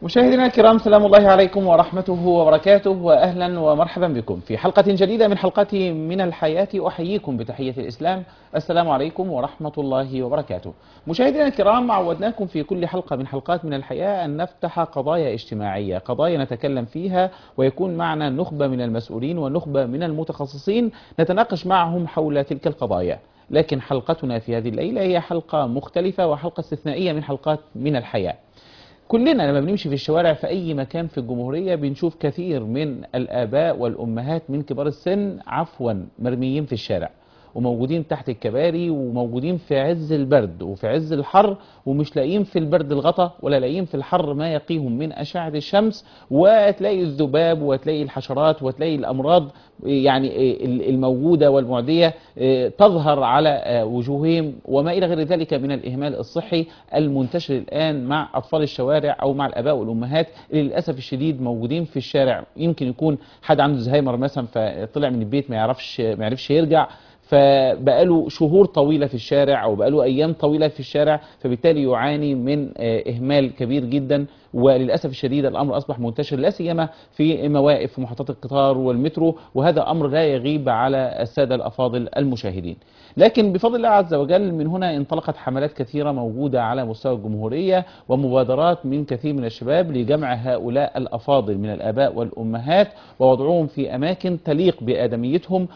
مشاهدينا الكرام سلام الله عليكم ورحمته وبركاته واهلا ومرحبا بكم في حلقه جديده من حلقات من الحياه احييكم بتحيه الاسلام السلام عليكم ورحمه الله وبركاته. مشاهدينا الكرام عودناكم في كل حلقه من حلقات من الحياه ان نفتح قضايا اجتماعيه، قضايا نتكلم فيها ويكون معنا نخبه من المسؤولين ونخبه من المتخصصين نتناقش معهم حول تلك القضايا. لكن حلقتنا في هذه الليله هي حلقه مختلفه وحلقه استثنائيه من حلقات من الحياه. كلنا لما بنمشي في الشوارع في أي مكان في الجمهورية بنشوف كثير من الآباء والأمهات من كبار السن عفوا مرميين في الشارع وموجودين تحت الكباري وموجودين في عز البرد وفي عز الحر ومش لاقيين في البرد الغطا ولا لاقيين في الحر ما يقيهم من أشعة الشمس وتلاقي الذباب وتلاقي الحشرات وتلاقي الأمراض يعني الموجودة والمعدية تظهر على وجوههم وما إلى غير ذلك من الإهمال الصحي المنتشر الآن مع أطفال الشوارع أو مع الآباء والأمهات اللي للأسف الشديد موجودين في الشارع يمكن يكون حد عنده زهايمر مثلا فطلع من البيت ما يعرفش ما يعرفش يرجع فبقاله شهور طويلة في الشارع أو بقاله أيام طويلة في الشارع فبالتالي يعاني من إهمال كبير جدا وللأسف الشديد الأمر أصبح منتشر لا سيما في مواقف ومحطات القطار والمترو وهذا أمر لا يغيب على السادة الأفاضل المشاهدين لكن بفضل الله عز وجل من هنا انطلقت حملات كثيرة موجودة على مستوى الجمهورية ومبادرات من كثير من الشباب لجمع هؤلاء الأفاضل من الآباء والأمهات ووضعهم في أماكن تليق بآدميتهم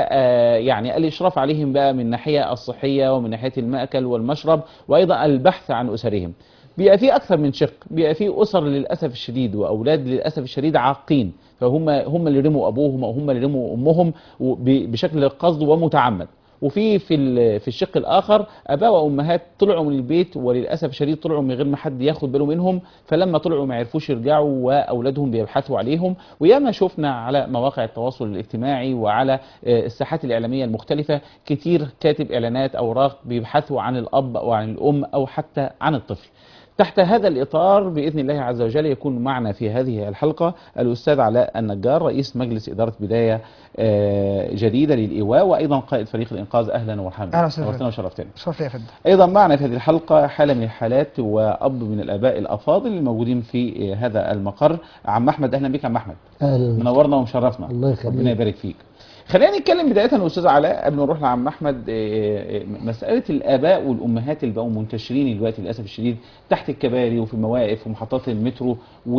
ويعني الإشراف عليهم بقى من الناحية الصحية ومن ناحية المأكل والمشرب وأيضا البحث عن أسرهم بيبقى في اكثر من شق بيبقى في اسر للاسف الشديد واولاد للاسف الشديد عاقين فهم هم اللي رموا ابوهم او هم اللي رموا امهم بشكل قصد ومتعمد وفي في في الشق الاخر اباء وامهات طلعوا من البيت وللاسف الشديد طلعوا من غير ما حد ياخد باله منهم فلما طلعوا ما عرفوش يرجعوا واولادهم بيبحثوا عليهم وياما شفنا على مواقع التواصل الاجتماعي وعلى الساحات الاعلاميه المختلفه كتير كاتب اعلانات اوراق بيبحثوا عن الاب او عن الام او حتى عن الطفل تحت هذا الإطار بإذن الله عز وجل يكون معنا في هذه الحلقة الأستاذ علاء النجار رئيس مجلس إدارة بداية جديدة للإيواء وأيضا قائد فريق الإنقاذ أهلا ومرحبا أهلا وسهلا نورتنا وشرفتنا شرف لي يا فندم أيضا معنا في هذه الحلقة حالة من الحالات وأب من الآباء الأفاضل الموجودين في هذا المقر عم أحمد أهلا بك عم أحمد اهلا منورنا ومشرفنا الله يخليك. ربنا يبارك فيك خلينا نتكلم بداية أستاذ علاء قبل ما نروح لعم أحمد مسألة الآباء والأمهات اللي بقوا منتشرين دلوقتي للأسف الشديد تحت الكباري وفي المواقف ومحطات المترو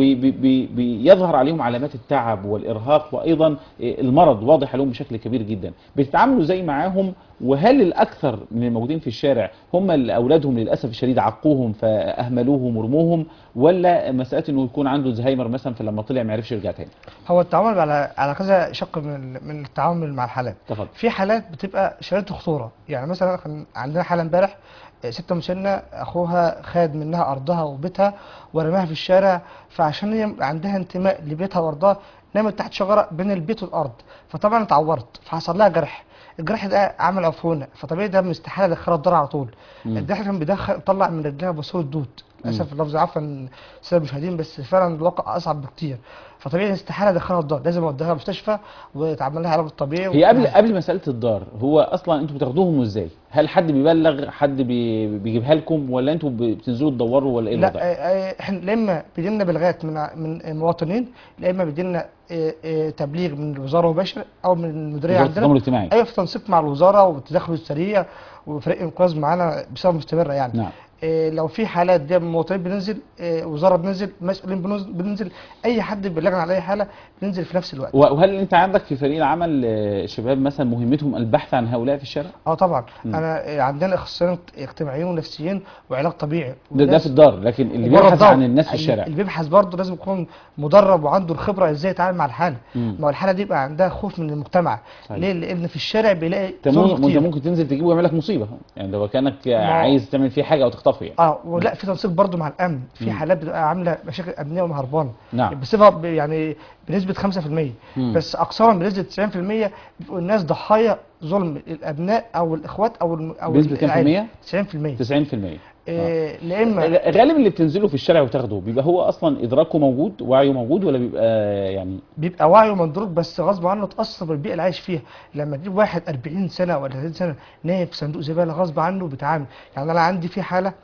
وبيظهر عليهم علامات التعب والإرهاق وأيضا المرض واضح عليهم بشكل كبير جدا بتتعاملوا زي معاهم وهل الأكثر من الموجودين في الشارع هم اللي أولادهم للأسف الشديد عقوهم فأهملوهم ورموهم ولا مسألة إنه يكون عنده زهايمر مثلا فلما طلع ما عرفش يرجع تاني هو التعامل على على كذا شق من من التعامل مع الحالات تفضل في حالات بتبقى شديده خطوره يعني مثلا كان عندنا حاله امبارح آه، ست مسنه اخوها خد منها ارضها وبيتها ورماها في الشارع فعشان هي عندها انتماء لبيتها وارضها نامت تحت شجره بين البيت والارض فطبعا اتعورت فحصل لها جرح الجرح ده عمل عفونه فطبيعي ده استحاله ادخلها الدار على طول مم. الجرح كان بيدخل طلع من رجلها بصوت دود للاسف اللفظ عفوا سبب المشاهدين بس فعلا الواقع اصعب بكتير فطبيعي استحاله ادخلها الدار لازم اوديها مستشفى ويتعمل لها علاج طبيعي هي قبل قبل مسألة الدار هو أصلا أنتوا بتاخدوهم إزاي؟ هل حد بيبلغ حد بي بيجيبها لكم ولا أنتوا بتنزلوا تدوروا ولا إيه لا الوضع؟ آه، آه، احنا لا اما بيجيلنا بلغات من ع- من مواطنين لا اما بيجيلنا آه، آه، تبليغ من الوزاره مباشر او من المديريه وزارة عندنا التضامن الاجتماعي ايوه في تنسيق مع الوزاره والتدخل السريع وفريق انقاذ معانا بصفه مستمره يعني نعم إيه لو في حالات دي من المواطنين بننزل إيه وزاره بننزل مسؤولين بننزل, بننزل اي حد بيبلغنا على اي حاله بننزل في نفس الوقت وهل أنت عندك في فريق العمل آه، شباب مثلا مهمتهم البحث عن هؤلاء في الشارع؟ اه طبعا مم. انا إيه عندنا اخصائيين اجتماعيين ونفسيين وعلاج طبيعي ده, ده وناس- في الدار لكن اللي وبره بيبحث الدار. عن الناس في اللي- الشارع اللي بيبحث برضه لازم يكون مدرب وعنده الخبره ازاي يتعامل مع الحاله مم. ما هو الحاله دي بقى عندها خوف من المجتمع صحيح. ليه لان في الشارع بيلاقي انت ظلم ممكن انت كتير ممكن تنزل تجيبه ويعمل لك مصيبه يعني لو كانك عايز تعمل فيه حاجه او تخطفه يعني اه ولا في تنسيق برضه مع الامن في مم. حالات بتبقى عامله مشاكل امنيه ومهربانه نعم بصفه ب- يعني بنسبه 5% مم. بس اقصاها بنسبه 90% بيبقوا الناس ضحايا ظلم الابناء او الاخوات او الم... او بنسبه كام في العيلة. المية؟ 90% 90% إيه لا اما غالبا اللي بتنزلوا في الشارع وتاخده بيبقى هو اصلا ادراكه موجود وعيه موجود ولا بيبقى يعني بيبقى وعيه مندرج بس غصب عنه اتاثر بالبيئه اللي عايش فيها لما تجيب واحد 40 سنه ولا 30 سنه نايم في صندوق زباله غصب عنه بيتعامل يعني انا عندي في حاله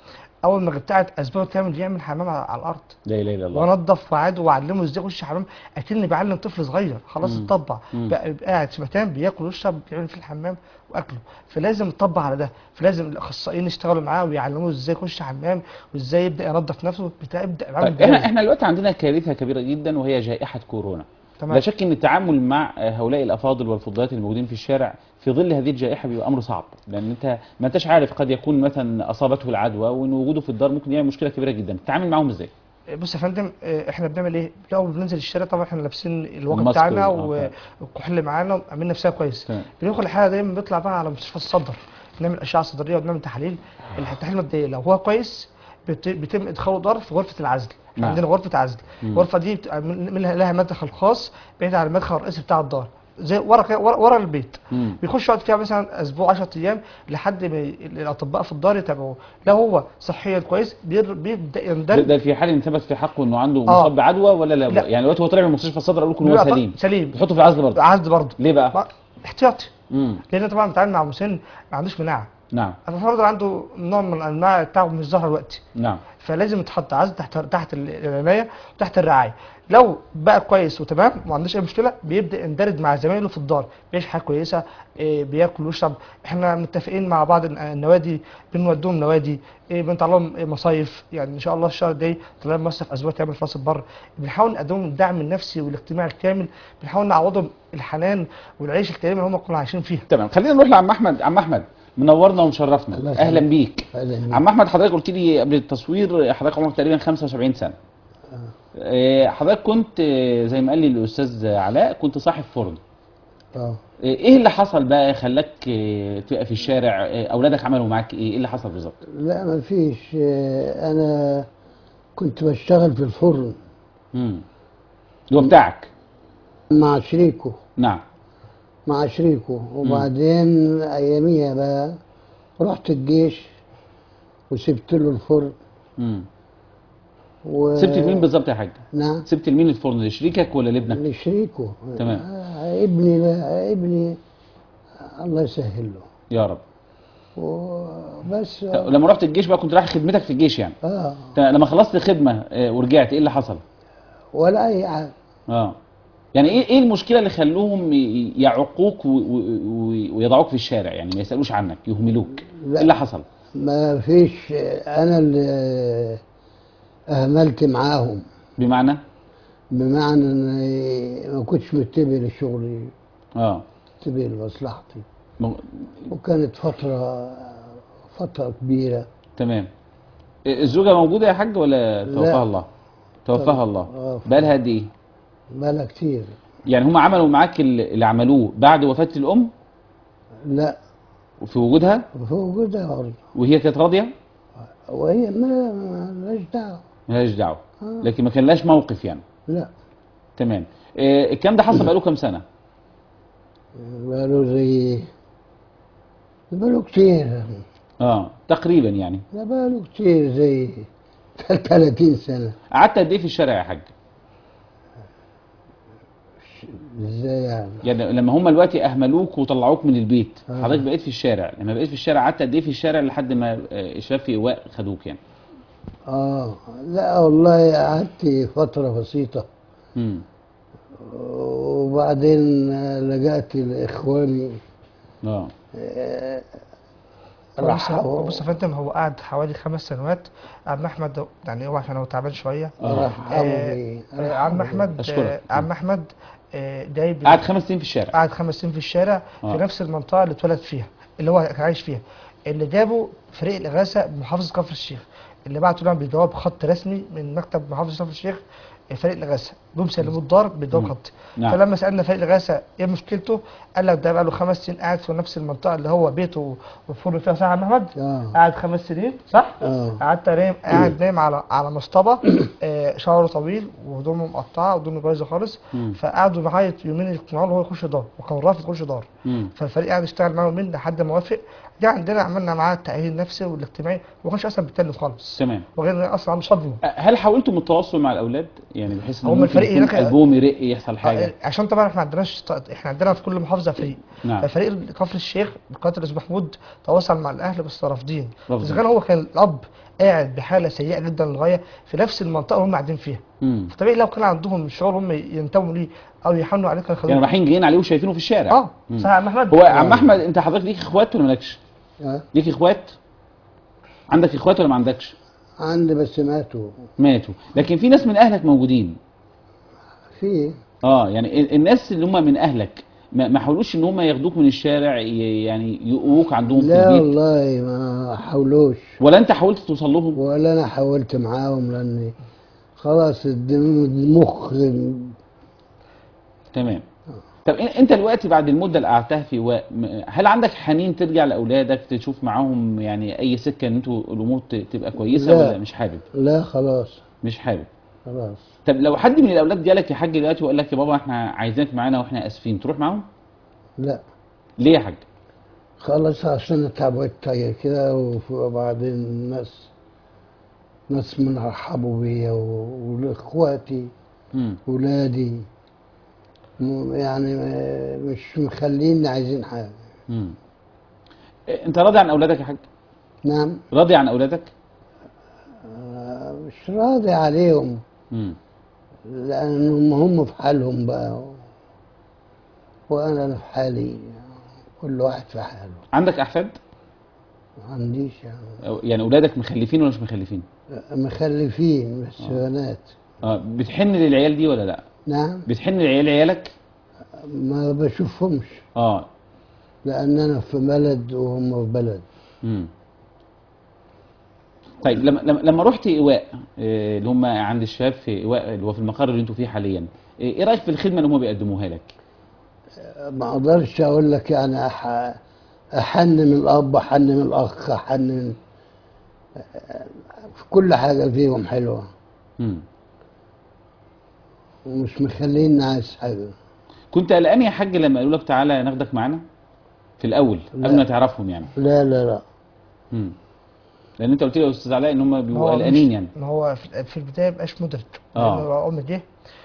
اول ما بتاعت اسبوع كامل يعمل حمام على على الارض لا اله الا الله وانضف وعاد واعلمه ازاي يخش حمام اكني بعلم طفل صغير خلاص مم. اتطبع مم. بقى يبقى قاعد في مكان بياكل ويشرب بيعمل في الحمام واكله فلازم يطبق على ده فلازم الاخصائيين يشتغلوا معاه ويعلموه ازاي يخش حمام وازاي يبدا ينظف نفسه بتاع يبدا يعمل طيب احنا جهاز. احنا دلوقتي عندنا كارثه كبيره جدا وهي جائحه كورونا تمام لا شك ان التعامل مع هؤلاء الافاضل والفضلات الموجودين في الشارع في ظل هذه الجائحه بيبقى امر صعب لان انت ما انتش عارف قد يكون مثلا اصابته العدوى وان وجوده في الدار ممكن يعمل مشكله كبيره جدا تتعامل معاهم ازاي بص يا فندم آه، احنا بنعمل ايه؟ الاول بننزل الشارع طبعا احنا لابسين الواقي الماسك بتاعنا وال- آه، والكحول معانا وعاملين نفسنا كويس تمام بندخل الحاله دايما بيطلع بقى على مستشفى الصدر نعمل اشعه صدريه ونعمل تحاليل التحاليل المبدئيه لو هو كويس بت- بيتم ادخاله دار في غرفه العزل احنا نعم. عندنا غرفه عزل مم. الغرفه دي بتبقى من من- لها مدخل خاص بعيد عن المدخل الرئيسي بتاع الدار زي ورا كده- ورا, ورا البيت مم. بيخش يقعد فيها مثلا اسبوع 10 ايام لحد ما ي- الاطباء في الدار يتابعوه لو هو صحيا كويس بير- بيبدا ده, يندرج ده في حال ان ثبت في حقه انه عنده آه. مصاب بعدوى ولا لا, لا. يعني دلوقتي هو طلع من مستشفى الصدر قالوا لكم هو بيبقى سليم سليم بتحطه في العزل برضه عزل برضه ليه بقى؟ ما- احتياطي امم لان طبعا بتعامل مع مسن ما عندوش مناعه نعم الفرد عنده نوع من انواع التعب مش ظاهر دلوقتي نعم فلازم يتحط عزل تحت تحت العنايه وتحت الرعايه لو بقى كويس وتمام وما عندوش اي مشكله بيبدا يندرج مع زمايله في الدار بيعيش حياه كويسه إيه، بياكل ويشرب احنا متفقين مع بعض الن- النوادي بنودوهم نوادي إيه، بنطلع لهم إيه، مصايف يعني ان شاء الله الشهر الجاي طلع لهم مصيف اسبوع كامل في راس البر بنحاول نقدم لهم الدعم النفسي والاجتماعي الكامل بنحاول نعوضهم الحنان والعيش الكريم اللي هم كانوا عايشين فيها تمام خلينا نروح لعم احمد عم احمد منورنا ومشرفنا الله اهلا يسلمك. بيك أهلا بيك. عم احمد حضرتك قلت لي قبل التصوير حضرتك عمرك تقريبا 75 سنه آه، حضرتك كنت آه، زي ما قال لي الاستاذ علاء كنت صاحب فرن اه آه، ايه اللي حصل بقى خلاك آه، تبقى في الشارع آه، اولادك عملوا معاك ايه ايه اللي حصل بالظبط لا ما فيش آه، انا كنت بشتغل في الفرن امم اللي هو بتاعك مع شريكه نعم مع شريكه وبعدين اياميها بقى رحت الجيش وسبت له الفرن امم و... سبت لمين بالظبط يا حاج نعم سبت لمين الفرن لشريكك ولا لابنك لشريكه تمام. آه، ابني بقى ابني الله يسهل له يا رب وبس طب لما رحت الجيش بقى كنت رايح خدمتك في الجيش يعني اه تمام، لما خلصت خدمه آه، ورجعت ايه اللي حصل ولا اي حاجه اه يعني ايه ايه المشكله اللي خلوهم ي- يعقوك و- و- و- ويضعوك في الشارع يعني ما يسالوش عنك يهملوك لا. ايه اللي حصل ما فيش انا اللي اهملت معاهم بمعنى بمعنى ان ما كنتش متبع لشغلي اه متبع لمصلحتي م- وكانت فترة فترة كبيرة تمام إيه، الزوجه موجوده يا حاج ولا توفاها لا. الله توفاها الله آه. بقى لها قد ايه بقالها كتير يعني هم عملوا معاك اللي اللي عملوه بعد وفاه الام لا وفي وجودها في وجودها برضه وهي كانت راضيه وهي ما ما لهاش دعوة ملهاش دعوه آه. لكن ما كان لهاش موقف يعني لا تمام إيه، الكلام ده حصل بقاله كام سنه بقاله زي بقاله كتير اه تقريبا يعني لا بقاله كتير زي 30 سنة قعدت قد ايه في الشارع يا حاج ازاي يعني يعني لما هم دلوقتي اهملوك وطلعوك من البيت آه. حضرتك بقيت في الشارع لما بقيت في الشارع قعدت قد ايه في الشارع لحد ما آه، الشباب في ايواء خدوك يعني اه لا والله قعدت فترة بسيطة امم وبعدين لجأت لإخواني اه راح راحوا بص يا فندم هو قعد حوالي خمس سنوات عم احمد يعني هو عشان هو تعبان شويه آه. رحبوا آه، بي آه، عم احمد أشكرك. آه، عم احمد آه، جايب قعد خمس سنين في الشارع قعد خمس سنين في الشارع آه. في نفس المنطقه اللي اتولد فيها اللي هو كان عايش فيها اللي جابه فريق الاغاثه بمحافظه كفر الشيخ اللي بعتوا لهم بجواب خط رسمي من مكتب محافظه كفر الشيخ آه، فريق الاغاثه جم سلموه الدار بجواب مم. خطي نعم فلما سالنا فريق الاغاثه ايه مشكلته قال لك ده بقى له خمس سنين قاعد في نفس المنطقه اللي هو بيته وفرن فيها صح يا عم احمد اه قاعد خمس سنين صح اه قعدت نايم قاعد نايم على على مصطبه آه، شعره طويل وهدومه مقطعه وهدومه بايظه خالص مم. فقعدوا معايا يومين يقنعوه ان هو يخش دار وكان رافض يخش دار مم. فالفريق قعد يشتغل معاه يومين لحد ما وافق جه عندنا عملنا معاه التاهيل النفسي والاجتماعي وما كانش اصلا بيتكلم خالص تمام وغير إن اصلا عنده صدمه أه، هل حاولتم التواصل مع الاولاد يعني بحيث ان هم ممكن فريق يكون هناك قلبهم يرق يحصل حاجه آه، عشان طبعا احنا ما عندناش احنا عندنا في كل محافظه فريق نعم ففريق كفر الشيخ بقياده الاستاذ محمود تواصل مع الاهل بس رافضين رافضين. اذا كان هو كان الاب قاعد بحاله سيئه جدا للغايه في نفس المنطقه اللي هم قاعدين فيها مم. فطبيعي لو كان عندهم شعور هم ينتموا ليه او يحنوا عليه كان يعني خدوه رايحين جايين عليه وشايفينه في الشارع اه مم. صح يا عم احمد هو يا عم احمد انت حضرتك ليك اخوات ولا مالكش؟ آه. ليك اخوات؟ عندك اخوات ولا ما عندكش؟ عندي بس ماتوا ماتوا لكن في ناس من اهلك موجودين في اه يعني ال- الناس اللي هم من اهلك ما ما حاولوش ان هم ياخدوك من الشارع ي- يعني يقووك عندهم في لا البيت والله ما حاولوش ولا انت حاولت توصل لهم ولا انا حاولت معاهم لاني خلاص الدم- المخ تمام طب إن- انت دلوقتي بعد المده اللي قعدتها في واء م- هل عندك حنين ترجع لاولادك تشوف معاهم يعني اي سكه ان انتوا الامور ت- تبقى كويسه لا. ولا مش حابب لا خلاص مش حابب خلاص طب لو حد من الاولاد جالك يا حاج دلوقتي وقال لك يا بابا احنا عايزينك معانا واحنا اسفين تروح معاهم لا ليه يا حاج خلاص عشان اتعودت كده وف- وبعدين الناس ناس من رحبوا بيا و- واخواتي امم ولادي م- يعني ما- مش مخليني عايزين حاجه امم انت راضي عن اولادك يا حاج نعم راضي عن اولادك آه، مش راضي عليهم امم لأنهم هم في حالهم بقى وأنا في حالي كل واحد في حاله عندك احفاد ما عنديش يعني أو- يعني اولادك مخلفين ولا مش مخلفين مخلفين بس بنات اه بتحن للعيال دي ولا لا نعم بتحن لعيال عيالك ما بشوفهمش اه لأن أنا في بلد وهم في بلد امم طيب لما لما لما رحت ايواء آه، اللي هم عند الشباب في ايواء اللي هو في المقر اللي انتوا فيه حاليا آه، ايه رايك في الخدمه اللي هم بيقدموها لك ما أقدرش أقول لك يعني أح... أحن من الأب أحن من الأخ أحن من في كل حاجة فيهم حلوة امم ومش مخليني عايز حاجة كنت قلقان يا حاج لما قالوا لك تعالى ناخدك معانا في الاول لا. قبل ما تعرفهم يعني لا لا لا امم لان انت قلت لي يا استاذ علاء ان هم ما بيبقوا هو قلقانين مش- يعني ما هو في في البدايه مبقاش مدرك آه. لأن هو أول ما جه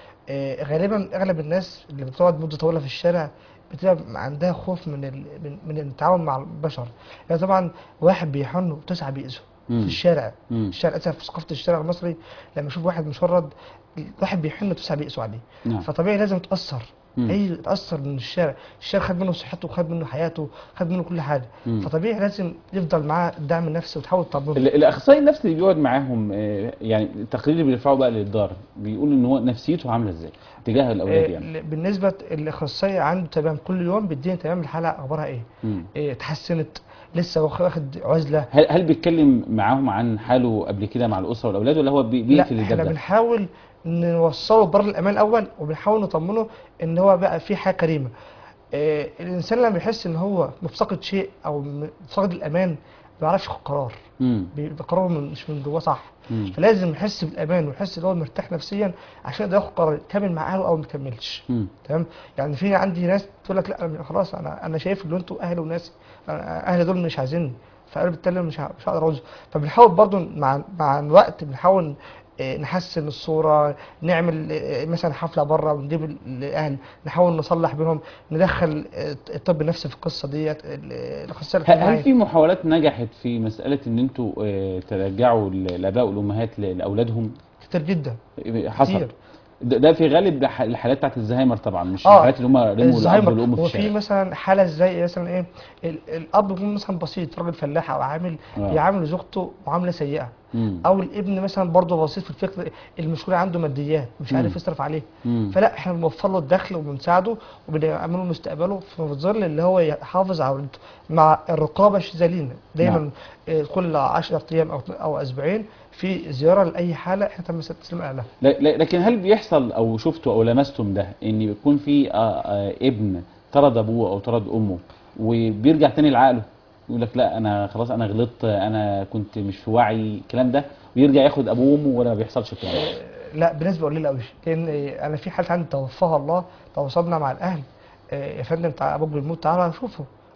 آه، غالبا اغلب الناس اللي بتقعد مده طويله في الشارع بتبقى عندها خوف من ال... من, من التعامل مع البشر يعني طبعا واحد بيحن وتسعه بيأذوا مم. في الشارع مم. الشارع للاسف في ثقافه الشارع المصري لما يشوف واحد مشرد واحد بيحن وتسعه بيأذوا عليه نعم فطبيعي لازم يتأثر مم. اي يتأثر من الشارع الشارع خد منه صحته خد منه حياته خد منه كل حاجه مم. فطبيعي لازم يفضل معاه الدعم النفسي وتحاول تطمنه ال- الاخصائي النفسي اللي بيقعد معاهم آه، يعني التقرير اللي بيرفعه بقى للدار بيقول ان هو نفسيته عامله ازاي تجاه الاولاد آه، يعني ل- بالنسبه الاخصائي عنده تمام كل يوم بيديني تمام الحاله اخبارها ايه مم. إيه اتحسنت لسه واخ- واخد عزله هل هل بيتكلم معاهم عن حاله قبل كده مع الاسره والاولاد ولا هو بي- بيقفل لا احنا الباب ده؟ بنحاول نوصله بر الامان الاول وبنحاول نطمنه ان هو بقى في حياه كريمه إيه الانسان لما يحس ان هو مفتقد شيء او م- مفتقد الامان ما بيعرفش ياخد قرار مم. بيبقى قراره من- مش من جواه صح مم. فلازم يحس بالامان ويحس ان هو مرتاح نفسيا عشان يقدر ياخد قرار يكمل مع اهله او ما يكملش مم. تمام يعني في عندي ناس تقول لك لا أنا خلاص انا انا شايف ان انتوا اهلي وناسي أنا اهلي دول مش عايزيني فانا بالتالي مش ه- مش هقدر اعوز فبنحاول برضو مع مع الوقت بنحاول آه، نحسن الصوره نعمل آه، مثلا حفله بره ونجيب ال- الاهل نحاول نصلح بينهم ندخل آه، الطب النفسي في القصه ديت ال- الاخصائي هل هل الاجتماعي في محاولات نجحت في مساله ان انتوا آه، ترجعوا ال- الاباء والامهات ل- لاولادهم؟ كتير جدا حصل كتير. ده ده في غالب الح- الحالات بتاعت الزهايمر طبعا مش آه، الحالات اللي هم رموا الاب الزهايمر والام في هو في الشارع مثلا حاله زي مثلا ايه ال- الاب يكون مثلا بسيط راجل فلاح او عامل آه. بيعامل زوجته معامله سيئه مم. او الابن مثلا برضه بسيط في الفكر المشكله عنده ماديات مش مم. عارف يصرف عليه مم. فلا احنا بنوفر له الدخل وبنساعده وبنعمل له مستقبله في ظل اللي هو يحافظ على ولده مع الرقابه الشاذلين دايما نعم. آه، كل 10 ايام او او اسبوعين في زياره لاي حاله احنا تم تسليم اهلها لا- لا- لكن هل بيحصل او شفتوا او لمستم ده ان بيكون في آه، آه، ابن طرد ابوه او طرد امه وبيرجع تاني لعقله يقول لك لا انا خلاص انا غلطت انا كنت مش في وعي الكلام ده ويرجع ياخد ابوه وامه ولا ما بيحصلش الكلام ده لا بنسبه قليله قوي لان انا في حاله عندي توفاها الله تواصلنا مع الاهل آه، يا فندم تعالى ابوك بيموت تعالى شوفه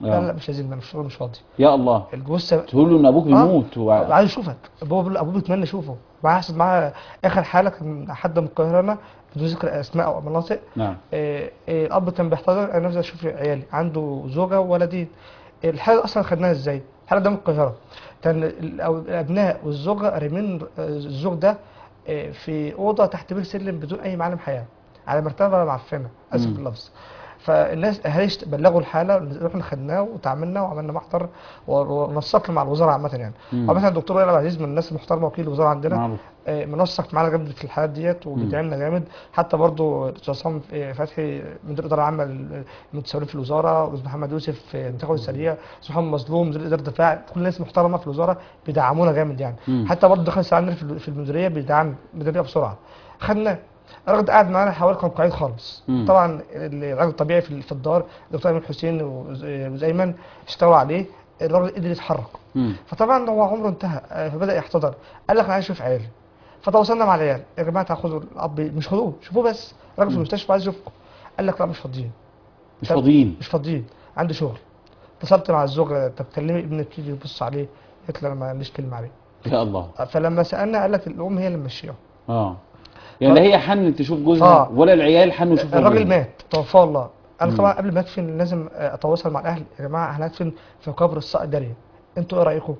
لا آه. لا مش عايزين مش مش فاضي يا الله الجثه تقول له ان ابوك بيموت و... عايز اشوفك ابوه بيقول ابوه بيتمنى اشوفه معاه حصل معاه اخر حاله كان حد من القاهره هنا بدون ذكر اسماء او مناطق نعم آه، آه، الاب كان بيحتضر انا نفسي اشوف عيالي عنده زوجه وولدين الحاله اصلا خدناها ازاي؟ الحاله ده من القاهره كان ال- أو الابناء والزوجه رامين آه، الزوج ده آه، في اوضه تحت بير سلم بدون اي معالم حياه على مرتبه معفنه اسف مم. باللفظ فالناس اهالي اشت- بلغوا الحاله رحنا خدناه وتعاملنا وعملنا محضر و- ونسقنا مع الوزاره عامه يعني مم. ومثلا الدكتور وائل عبد العزيز من الناس المحترمه وكيل الوزاره عندنا معروف آه، منسق معانا جامد في الحالات ديت وبيدعمنا جامد حتى برضو الاستاذ عصام آه، فتحي مدير الاداره العامه للمتسولين في الوزاره والاستاذ محمد يوسف آه، منتخب السريه الاستاذ محمد مظلوم مدير اداره الدفاع كل الناس محترمه في الوزاره بيدعمونا جامد يعني مم. حتى برضو دخل ساعدنا في ال- في المديريه بيدعم المديريه بسرعه خدناه الراجل ده قاعد معانا حوالي كان قعيد خالص مم. طبعا الراجل الطبيعي في في الدار الدكتور ايمن حسين وز- وايمن اشتغلوا عليه الراجل قدر يتحرك مم. فطبعا هو عمره انتهى آه، فبدا يحتضر قال لك انا عايز اشوف عيالي فتواصلنا مع العيال يا جماعه تاخدوا الاب مش خدوه شوفوه بس راجل في مم. المستشفى عايز يشوفكم قال لك لا مش فاضيين مش طب- فاضيين مش فاضيين عندي شغل اتصلت مع الزوجه طب كلمي ابنك يجي يبص عليه قالت لي انا ما عنديش كلمه عليه يا الله فلما سالنا قال لك الام هي اللي ممشيها اه يعني لا هي حن تشوف جوزها آه. ولا العيال حنوا يشوفوا الراجل جوزها. مات توفاه الله انا مم. طبعا قبل ما ادفن لازم آه، اتواصل مع الاهل يا جماعه احنا هندفن في قبر الصقر داريه انتوا ايه رايكم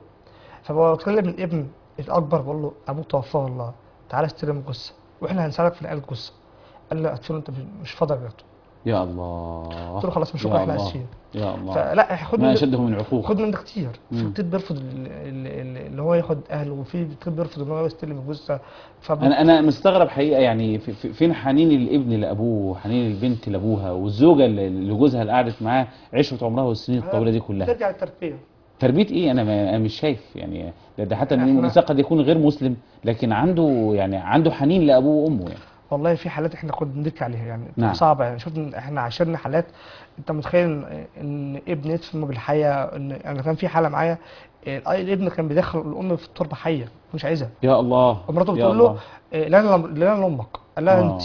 فبتكلم الابن الاكبر بقول له ابوك توفاه الله تعالى استلم الجثه واحنا هنساعدك في نقل الجثه قال لي قلت له انت مش فاضي يا جدع يا الله قلت له خلاص مش يا هروح احنا الله. اسفين يا الله فلا خد ما من اشده من عقوق خد من ده كتير مم. في كتير بيرفض ال- ال- ال- اللي هو ياخد اهله وفي كتير بيرفض ان هو يستلم الجثه فب... انا انا مستغرب حقيقه يعني في- في- فين حنين الابن لابوه وحنين البنت لابوها والزوجه اللي اللي جوزها اللي قعدت معاه عشره عمرها والسنين الطويله دي كلها ترجع للتربيه تربيه ايه انا ما انا مش شايف يعني ده, ده حتى إحنا- الانسان قد يكون غير مسلم لكن عنده يعني عنده حنين لابوه وامه يعني والله في حالات احنا كنا بنبكي عليها يعني نعم. صعبه يعني شفنا احنا عاشرنا حالات انت متخيل ان, إن ابن يدفن بالحياه ان انا كان في حاله معايا اه، الابن كان بيدخل الام في التربه حيه مش عايزها يا الله ومراته يا بتقول الله. له اه، لا انا لا انا امك قال لها آه. انت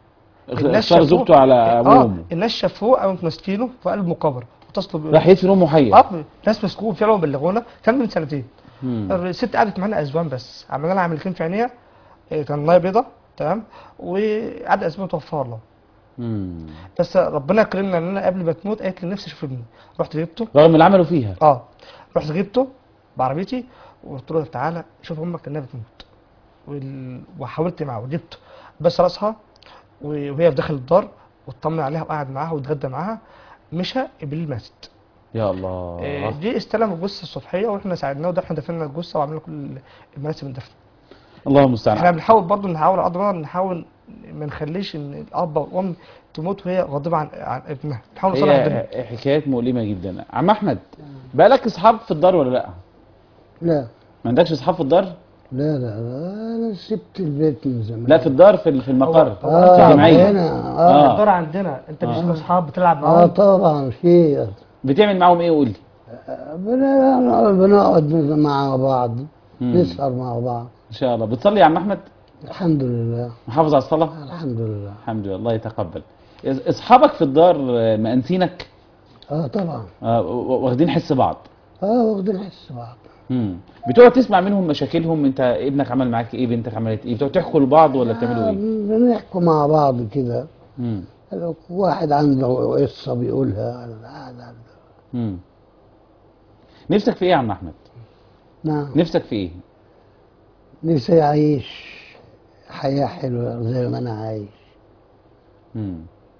اختار شافوه- زوجته على ابوه اه وامه الناس شافوه قاموا ماسكينه في قلب مقابر واتصلوا بيه راح يدفن امه حيه اه ناس مسكوه فعلا بلغونا كان من سنتين مم. الست قعدت معانا اسبوعين بس عملنا لها عمليتين في عينيها اه، كان ميه بيضه تمام وقعد اسبوع توفاها الله مم. بس ربنا كرمنا ان انا قبل ما تموت قالت لي نفسي اشوف ابني رحت جبته رغم اللي عملوا فيها اه رحت جبته بعربيتي وقلت له تعالى شوف امك كانها بتموت وال... وحاولت معاه وجبته بس راسها و- وهي في داخل الدار واطمن عليها وقعد معاها واتغدى معاها مشى بالليل ماتت يا الله آه، دي استلم الجثه الصبحيه واحنا ساعدناه وده احنا دفنا الجثه وعملنا كل المناسب الدفن الله المستعان احنا بنحاول برضو نحاول على قد ما نقدر نحاول ما نخليش ان الاب والام تموت وهي غاضبه عن عن ابنها نحاول نصلح الدنيا هي حكايات مؤلمه جدا عم احمد بقى لك اصحاب في الدار ولا لا لا ما عندكش اصحاب في الدار لا لا لا انا سبت البيت من زمان لا في الدار في في المقر هو- هو اه الجمعيه هنا آه. اه الدار عندنا انت آه. بتشوف اصحاب بتلعب اه معاهم طبعا في بتعمل معاهم ايه قول لي بن- بنقعد مع بعض مم. نسهر مع بعض ان شاء الله بتصلي يا عم احمد الحمد لله محافظ على الصلاه الحمد لله الحمد لله الله يتقبل إص- اصحابك في الدار آه، مأنسينك اه طبعا آه، و- واخدين حس بعض اه واخدين حس بعض مم. بتقعد تسمع منهم مشاكلهم انت ابنك عمل معاك ايه بنتك عملت ايه بتقعد تحكوا لبعض ولا بتعملوا آه ايه بنحكوا مع بعض كده مم. لو واحد عنده قصه بيقولها على- على- مم. نفسك في ايه يا عم احمد نعم نفسك في ايه نفسي أعيش حياة حلوة زي ما أنا عايش مم.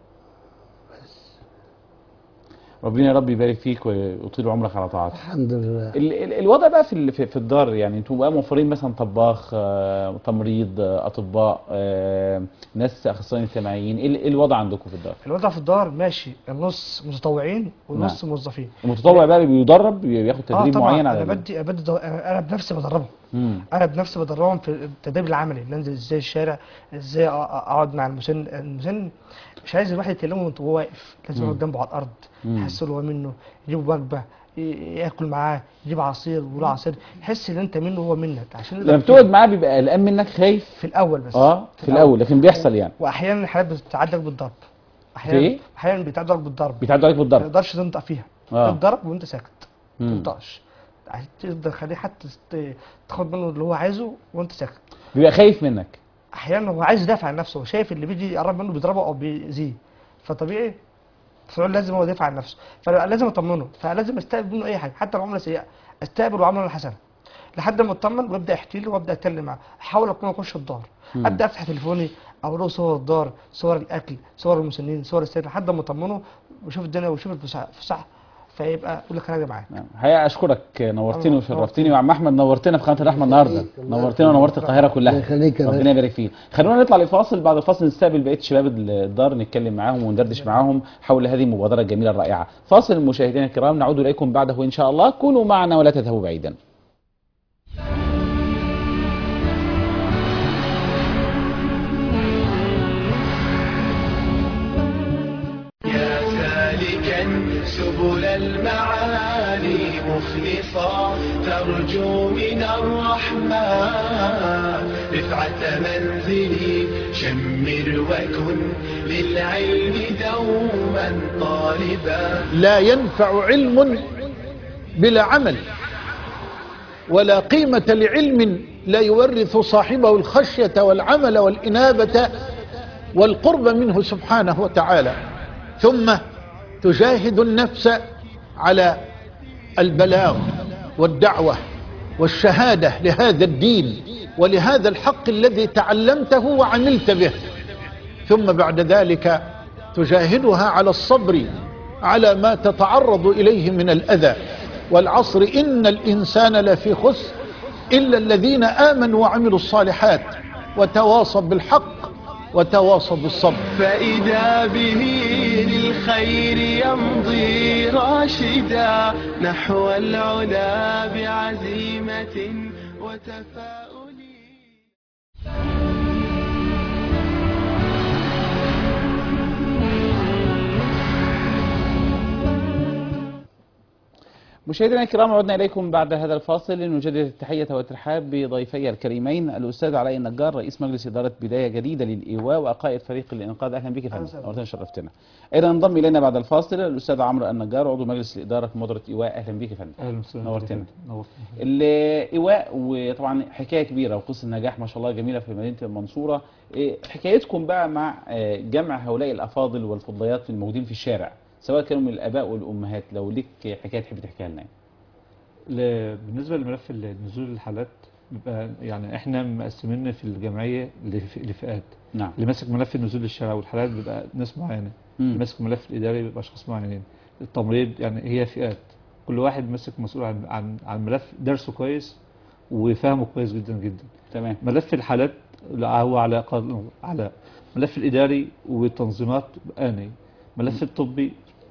ربنا يا رب يبارك فيك ويطيل عمرك على طاعته الحمد لله ال- ال- الوضع بقى في ال- في في الدار يعني انتوا بقى موفرين مثلا طباخ آه، تمريض آه، اطباء آه، ناس اخصائيين اجتماعيين ايه ال- إيه الوضع عندكم في الدار الوضع في الدار ماشي النص متطوعين والنص موظفين المتطوع بقى بيدرب بياخد اه تدريب طبعا معين على انا ال- بدي بدي دو... انا بنفسي بدربهم مم. انا بنفسي بدربهم في التدريب العملي اللي انزل ازاي الشارع ازاي أ- أ- اقعد مع المسن المسن مش عايز الواحد يكلمه وانت وهو واقف لازم مم. يقعد جنبه على الارض مم. يحس اللي هو منه يجيب وجبه ي- ياكل معاه يجيب عصير وله عصير يحس ان انت منه وهو منك عشان لما بتقعد معاه بيبقى قلقان منك خايف في الاول بس اه في الاول لكن بيحصل يعني واحيانا الحالات بتتعدى لك بالضرب في إيه؟ احيانا احيانا بيتعدى لك بالضرب بيتعدوا عليك ما بالضرب تقدرش تنطق فيها آه. تتضرب وانت ساكت ما مم. تنطقش عشان تقدر تخليه حتى ت- تاخد منه اللي هو عايزه وانت ساكت بيبقى خايف منك احيانا هو عايز يدافع عن نفسه هو شايف اللي بيجي يقرب منه بيضربه او بيأذيه فطبيعي فهو لازم هو يدافع عن نفسه فلازم اطمنه فلازم استقبل منه اي حاجه حتى لو عمله سيئه استقبل وعمله حسنه لحد ما اطمن وابدا احكي له وابدا اتكلم معاه احاول اكون اخش الدار مم. ابدا افتح تليفوني اقول له صور الدار صور الاكل صور المسنين صور السيد لحد ما اطمنه ويشوف الدنيا ويشوف الفسح فسح فيبقى يقول لك انا جاي معاك نعم. حقيقة أشكرك نورتني الله وشرفتني وعم أحمد نورتنا في قناة الرحمة النهاردة نورتنا ونورت القاهرة كلها الله يخليك يا ربنا باشا. يبارك فيك خلونا نطلع لفاصل بعد الفاصل نستقبل بقية شباب الدار نتكلم معاهم وندردش معاهم حول هذه المبادرة الجميلة الرائعة فاصل مشاهدينا الكرام نعود إليكم بعده إن شاء الله كونوا معنا ولا تذهبوا بعيدا يا سالكا سبل المعالي مخلصا ترجو من الرحمن رفعة منزلي شمر وكن للعلم دوما طالبا لا ينفع علم بلا عمل ولا قيمة لعلم لا يورث صاحبه الخشية والعمل والإنابة والقرب منه سبحانه وتعالى ثم تجاهد النفس على البلاغ والدعوة والشهادة لهذا الدين ولهذا الحق الذي تعلمته وعملت به ثم بعد ذلك تجاهدها على الصبر على ما تتعرض إليه من الأذى والعصر إن الإنسان لفي خسر إلا الذين آمنوا وعملوا الصالحات وتواصوا بالحق وتواصوا بالصبر فإذا به للخير يمضي راشدا نحو العلا بعزيمة وتفاؤل مشاهدينا الكرام عدنا اليكم بعد هذا الفاصل لنجدد التحيه والترحاب بضيفي الكريمين الاستاذ علاء النجار رئيس مجلس اداره بدايه جديده للايواء وقائد فريق الانقاذ اهلا بك يا فندم أهلا. نورتنا شرفتنا ايضا انضم الينا بعد الفاصل الاستاذ عمرو النجار عضو مجلس الاداره في مبادره ايواء اهلا بك يا فندم اهلا وسهلا نورتنا. نورتنا الايواء وطبعا حكايه كبيره وقصه نجاح ما شاء الله جميله في مدينه المنصوره إيه حكايتكم بقى مع آه، جمع هؤلاء الافاضل والفضليات الموجودين في الشارع سواء كانوا من الاباء والامهات لو ليك حكايه تحب تحكيها لنا ل- بالنسبه لملف ال- نزول الحالات بيبقى يعني احنا مقسمين في الجمعيه لف- لفئات نعم اللي ماسك ملف نزول الشارع والحالات بيبقى ناس معينه اللي مم. ماسك الملف الاداري بيبقى اشخاص معينين التمريض يعني هي فئات كل واحد ماسك مسؤول عن عن عن ملف درسه كويس وفهمه كويس جدا جدا تمام ملف الحالات لا، هو على قد- على ملف الاداري والتنظيمات اني ملف الطبي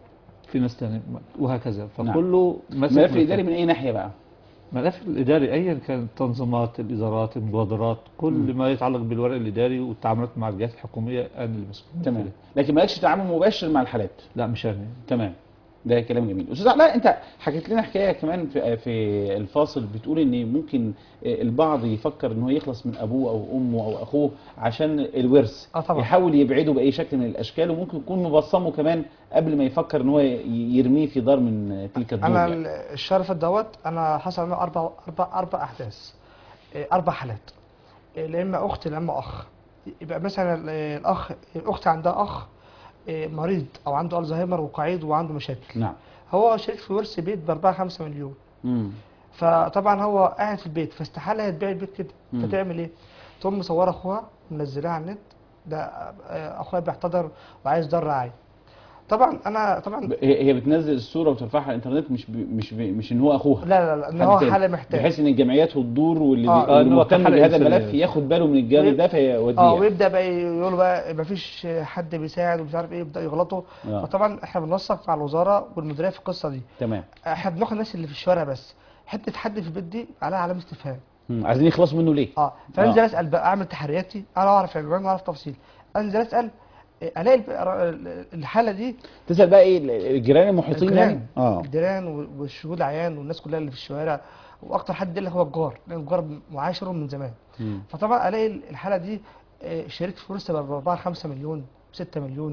في ناس تاني وهكذا فكله ماسك الملف ملفات. الاداري من اي ناحيه بقى ملف الاداري ايا كان التنظيمات الادارات المبادرات كل مم. ما يتعلق بالورق الاداري والتعاملات مع الجهات الحكوميه انا اللي مسؤول عن تمام كده. لكن مالكش تعامل مباشر مع الحالات لا مش انا تمام ده كلام جميل استاذ علاء انت حكيت لنا حكايه كمان في في الفاصل بتقول ان ممكن البعض يفكر ان هو يخلص من ابوه او امه او اخوه عشان الورث اه طبعا يحاول يبعده باي شكل من الاشكال وممكن يكون مبصمه كمان قبل ما يفكر ان هو ي- يرميه في دار من تلك الدور انا يعني. ال- الشهر اللي فات دوت انا حصل معايا اربع اربع اربع احداث إيه، اربع حالات إيه، لا اما اخت لا اما اخ يبقى مثلا ال- الاخ الاخت عندها اخ إيه، مريض او عنده الزهايمر وقعيد وعنده مشاكل نعم هو شريك في ورث بيت ب 4 5 مليون مم. فطبعا هو قاعد في البيت فاستحاله هتبيع البيت كده مم. فتعمل ايه؟ تقوم مصوره اخوها منزلها على النت ده آه، اخويا بيحتضر وعايز دار رعايه طبعا انا طبعا ب- هي هي بتنزل الصوره وترفعها على الانترنت مش ب... مش ب... مش ان هو اخوها لا لا لا ان حد هو تاني. حاله محتاج بحيث ان الجمعيات والدور واللي آه، بي... آه، اللي إن هو مهتم كحالة بهذا إنسانية. الملف ياخد باله من الجانب ده اه فيوديه ويبدا بقى يقولوا بقى مفيش حد بيساعد ومش عارف ايه يبدا يغلطوا آه. فطبعا احنا بننسق مع الوزاره والمديريه في القصه دي تمام احنا بناخد الناس اللي في الشوارع بس حته حد في البيت دي عليها علامه استفهام مم. عايزين يخلصوا منه ليه؟ اه فانزل اسال بقى اعمل تحرياتي انا اعرف عنوان واعرف تفاصيل انزل اسال إيه، الاقي الب- الحاله دي تسال بقى ايه الجيران المحيطين الجيران يعني؟ اه الجيران و- والشهود العيان والناس كلها اللي في الشوارع واكتر حد اللي هو الجار لان الجار معاشره من زمان مم. فطبعا الاقي الحاله دي آه، شريك في فرصه ب 4 5 مليون 6 مليون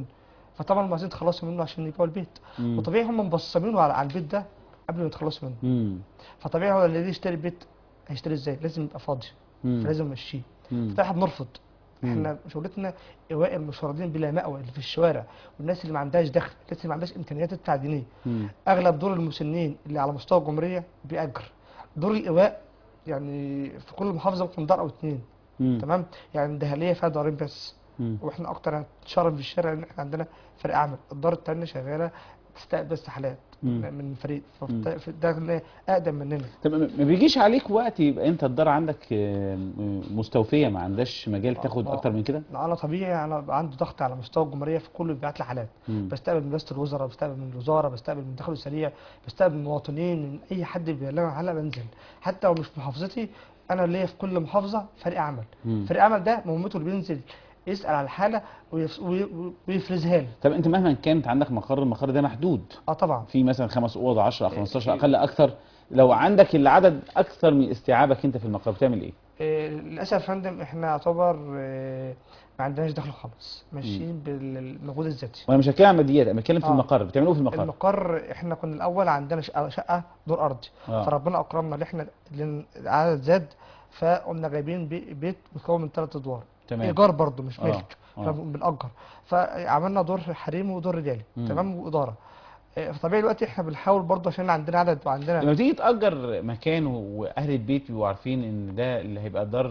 فطبعا هم عايزين يتخلصوا منه عشان يبيعوا البيت مم. وطبيعي هم مبصمينه على على البيت ده قبل ما يتخلصوا منه مم. فطبيعي هو اللي يشتري البيت هيشتري ازاي لازم يبقى فاضي مم. فلازم يمشيه مم. فاحنا بنرفض مم. احنا شغلتنا ايواء المشردين بلا مأوى اللي في الشوارع والناس اللي ما عندهاش دخل الناس اللي ما عندهاش امكانيات تدفع جنيه مم. اغلب دور المسنين اللي على مستوى الجمهوريه باجر دور الايواء يعني في كل محافظه ممكن دار او اتنين مم. تمام يعني الدهليه فيها دارين بس مم. واحنا اكتر هنتشرف بالشارع ان احنا عندنا فريق عمل الدار التانية شغاله تستقبل بس حالات مم. من فريق مم. ففت- ده اللي اقدم مننا طب ما ما بيجيش عليك وقت يبقى انت الدار عندك آه، مستوفيه ما عندهاش مجال تاخد آه. اكتر من كده انا طبيعي انا بقى عندي ضغط على مستوى الجمهوريه في كله بيبعت لي حالات مم. بستقبل من رئاسه الوزراء بستقبل من الوزاره بستقبل من الدخل السريع بستقبل من المواطنين من اي حد بيبلغ حاله بنزل حتى لو مش في محافظتي انا ليا في كل محافظه فريق عمل مم. فريق عمل ده مهمته اللي بينزل يسال على الحاله ويف- وي- ويفرزها لي طب انت مهما كانت عندك مقر المقر ده محدود اه طبعا في مثلا خمس اوض 10 15 اقل اكثر لو عندك العدد اكثر من استيعابك انت في المقر بتعمل ايه؟ آه، للاسف يا فندم احنا يعتبر آه، ما عندناش دخل خالص ماشيين بالمجهود الذاتي وانا مش هتكلم عن ماديات انا بتكلم في آه. المقر بتعملوا إيه في المقر؟ المقر احنا كنا الاول عندنا شقه, شقة دور ارضي آه. فربنا اكرمنا ان احنا لأن العدد زاد فقمنا جايبين بي- بيت مكون من ثلاث ادوار تمام ايجار برضه مش آه. ملك آه. احنا بنأجر فعملنا دور حريمي ودور رجالي مم. تمام واداره آه، فطبيعي دلوقتي احنا بنحاول برضه عشان عندنا عدد وعندنا لما تيجي تأجر مكان واهل البيت بيبقوا عارفين ان ده اللي هيبقى دار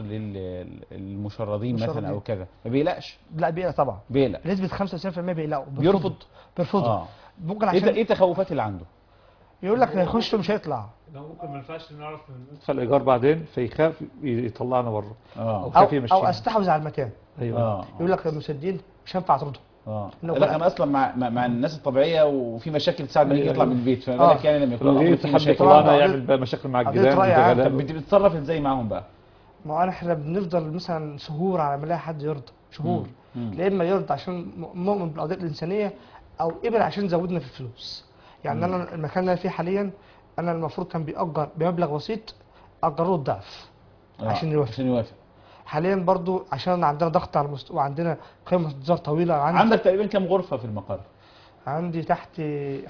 للمشردين مثلا مشردين. او كذا ما بيقلقش لا بيقلق طبعا بيقلق بنسبه 95% بيقلقوا بيرفض بيرفضوا اه ممكن ايه عشان ايه التخوفات اللي عنده؟ يقول لك هيخش ومش هيطلع لو ممكن ما ينفعش نعرف ندفع الايجار بعدين فيخاف يطلعنا بره اه او خايف يمشينا. او استحوذ على المكان ايوه اه يقول لك المسدين مش هينفع اطردهم اه إنه لا بقى- انا اصلا مع مع, مع الناس الطبيعيه وفي مشاكل ساعات ما يجي أيوة. يطلع من البيت فما آه. بالك يعني لما يكون لو الأمر جه فيه حد مشاكل طبعاً. يطلعنا قضية- يعمل بقى مشاكل مع قضية الجيران رأي عام. طب وانتقالات. بت- بتتصرف ازاي معاهم بقى؟ ما انا احنا بنفضل مثلا شهور على ما نلاقي حد يرضى شهور مم. لا اما يرضى عشان م- مؤمن بالقضيه الانسانيه او قبل عشان زودنا في الفلوس يعني انا المكان اللي انا فيه حاليا انا المفروض كان بيأجر بمبلغ بسيط اجره الضعف آه، عشان يوافق. عشان يوافق حاليا برضو عشان عندنا ضغط على المستوى وعندنا قيمه انتظار طويله عندي عندك تقريبا كام غرفه في المقر؟ عندي تحت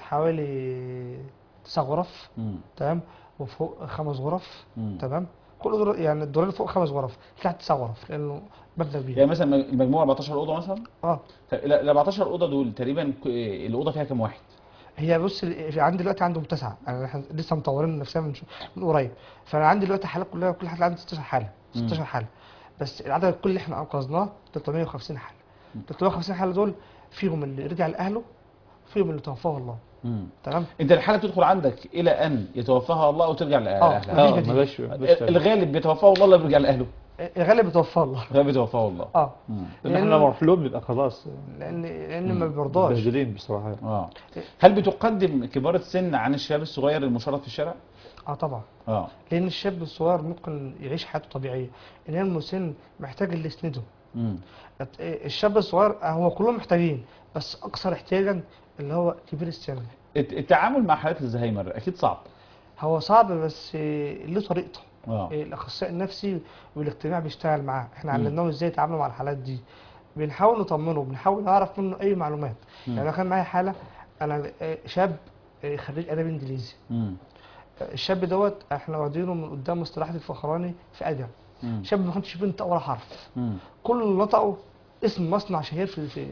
حوالي تسع غرف مم. تمام وفوق خمس غرف مم. تمام كل دور يعني الدورين اللي فوق خمس غرف تحت تسع غرف لانه مبنى كبير يعني مثلا المجموعه 14 اوضه مثلا؟ اه طب ال ال 14 اوضه دول تقريبا ك- الاوضه فيها كام واحد؟ هي بص ال- في عندي دلوقتي عندهم تسعه يعني احنا لسه مطورين نفسنا من, شو- من قريب فانا عندي دلوقتي حالات كلها كل حاله عندي 16 حاله 16 حاله بس العدد الكل اللي احنا انقذناه 350 حاله 350 حاله دول فيهم اللي رجع لاهله فيهم اللي توفاه الله مم. تمام انت الحاله بتدخل عندك الى ان يتوفاها الله او ترجع آه. لاهلها اه مفيش بديل. ملاش ملاش الغالب بيتوفاه الله ولا بيرجع لاهله؟ الغالب بيتوفاه الله الغالب بيتوفاه الله اه مم. لان احنا لما نروح لهم نبقى خلاص لان لان ما بيرضاش مبهدلين بصراحه اه هل بتقدم كبار السن عن الشباب الصغير المشرد في الشارع؟ اه طبعا اه لان الشاب الصغير ممكن يعيش حياته طبيعيه انما المسن محتاج اللي يسنده مم. الشاب الصغير هو كلهم محتاجين بس اكثر احتياجا اللي هو كبير السن الت- التعامل مع حالات الزهايمر اكيد صعب هو صعب بس آه، له طريقته اه آه، الاخصائي النفسي والاجتماع بيشتغل معاه احنا مم. علمناهم ازاي يتعاملوا مع الحالات دي بنحاول نطمنه بنحاول نعرف منه اي معلومات مم. يعني انا كان معايا حاله انا آه، شاب آه، خريج ادب انجليزي مم. آه، الشاب دوت احنا واخدينه من قدام مصطلحات الفخراني في ادب مم. شاب ما كانش بينطق ولا حرف مم. كل اللي نطقه اسم مصنع شهير في في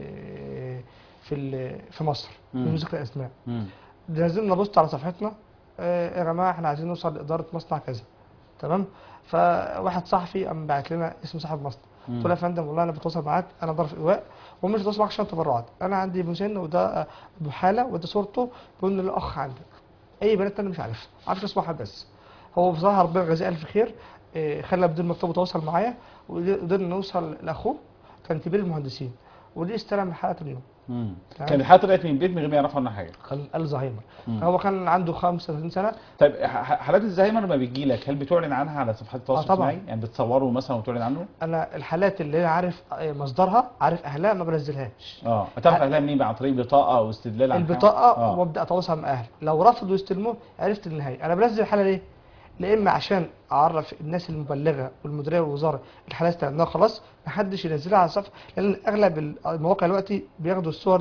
في ال- في مصر مم. من ذكر الاسماء مم. نزلنا بوست على صفحتنا آه، يا جماعه احنا عايزين نوصل لاداره مصنع كذا تمام فواحد صحفي قام باعت لنا اسم صاحب مصنع قلت له يا فندم والله انا بتواصل معاك انا ظرف ايواء ومش بتواصل معاك عشان تبرعات انا عندي مسن وده ابو حاله وده صورته بيقول لي الاخ عندك اي بنات انا مش عارفها عارف اسم واحد بس هو بصراحه ربنا يجازيه الف خير آه، خلى بدون مكتوب تواصل معايا وقدرنا نوصل لاخوه كان كبير المهندسين ودي استلم الحلقه اليوم مم. تمام. كان الحاله طلعت من البيت من غير ما يعرفوا عنها حاجه كان الزهايمر مم. هو كان عنده 35 سنه طيب ح- ح- حالات الزهايمر لما بتجي لك هل بتعلن عنها على صفحات التواصل آه طبعاً. الاجتماعي؟ يعني بتصوره مثلا وتعلن عنه؟ انا الحالات اللي انا عارف آه، مصدرها عارف اهلها ما بنزلهاش اه هتعرف اهلها منين بقى عن طريق بطاقه او استدلال عن البطاقه اه وابدا اتواصل مع اهلي لو رفضوا يستلموه عرفت النهايه انا بنزل الحاله ليه لا اما عشان اعرف الناس المبلغه والمديريه والوزاره الحالات استلمناها خلاص محدش ينزلها على الصفحه لان اغلب المواقع دلوقتي بياخدوا الصور دي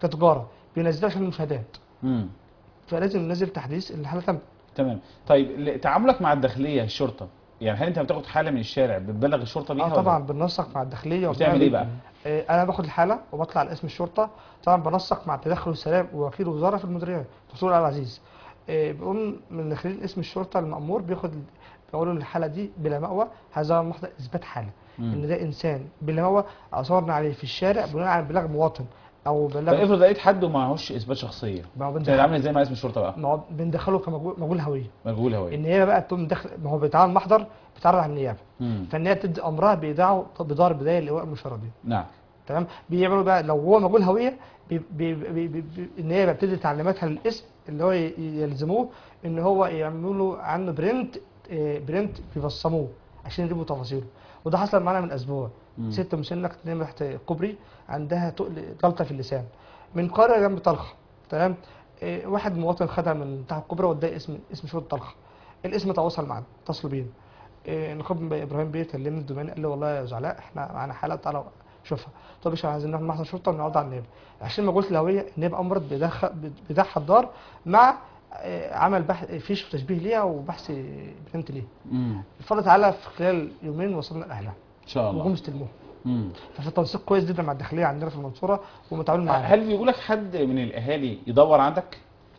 كتجاره بينزلها عشان المشاهدات مم. فلازم ننزل تحديث ان الحاله تم تمام طيب ل- تعاملك مع الداخليه الشرطه يعني هل انت بتاخد حاله من الشارع بتبلغ الشرطه بيها اه ولا طبعا بننسق مع الداخليه بتعمل وبنعمل- ايه بقى؟ آه، انا باخد الحاله وبطلع لاسم الشرطه طبعا بنسق مع التدخل والسلام ووكيل وزاره في المديريه دكتور عبد العزيز آه، بيقوم من خلال اسم الشرطه المامور بياخد بيقول له الحاله دي بلا مأوى هذا محضر اثبات حاله مم. ان ده انسان بلا مأوى اثرنا عليه في الشارع بناء على بلاغ مواطن او بلاغ فافرض لقيت حد ومعهوش اثبات شخصيه ما هو بتتعامل بندخله ازاي مع اسم الشرطه بقى؟ ما هو بندخله كمجهول مجهول هويه مجهول هويه ان هي بقى تقوم داخل ما هو بيتعامل محضر بيتعرض على النيابه مم. فالنيابه تدي امرها بايداعه بدار بدايه اللواء المشردين نعم تمام بيعملوا بقى لو هو مجهول هويه بي بي بي بي بي ان هي بتدي تعليماتها للاسم اللي هو ي- يلزموه ان هو يعملوا عنه برنت آه، برنت بيبصموه عشان يجيبوا تفاصيله وده حصل معانا من اسبوع مم. ست مسنه كانت نايمه تحت كوبري عندها تقل جلطه في اللسان من قريه جنب طلخه تمام آه، واحد مواطن خدها من تحت الكوبري واداه اسم اسم شرطه طلخه الاسم تواصل معانا اتصلوا بينا آه، نقيب ابراهيم بيه كلمني الدوماني قال لي والله يا زعلاء احنا معانا حاله تعالى شوفها طب يا باشا عايزين نروح محضر شرطه ونقعد على النيابه عشان ما قلت الهويه النيابه امرت بدخل بدخل الدار مع آه، عمل بحث فيش تشبيه ليها وبحث برنت ليها مم. الفضل تعالى في خلال يومين وصلنا لاهلها ان شاء وجم الله استلموها مم. ففي تنسيق كويس جدا مع الداخليه عندنا في المنصوره ومتعاون معاها هل بيقول لك حد من الاهالي يدور عندك؟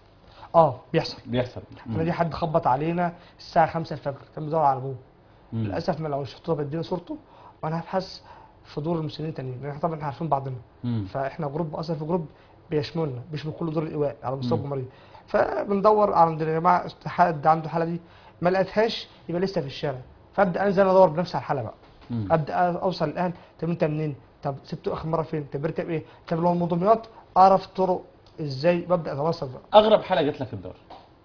اه بيحصل بيحصل مم. انا دي حد خبط علينا الساعه 5 الفجر كان بيدور على ابوه مم. للاسف ما لقوش الشرطه بدينا صورته وانا هبحث في دور المسلمين التانيين لان احنا طبعا احنا عارفين بعضنا مم. فاحنا جروب اصلا في جروب بيشملنا بيشمل كل دور الايواء على مستوى مم. الجمهوريه فبندور على يا جماعه حد عنده الحاله دي ما لقيتهاش يبقى لسه في الشارع فابدا انزل ادور بنفسي على الحاله بقى مم. ابدا اوصل الاهل طب انت منين طب سبته اخر مره فين طب بيركب ايه طب لو المضميات اعرف طرق ازاي ببدا اتواصل بقى اغرب حاله جت لك الدار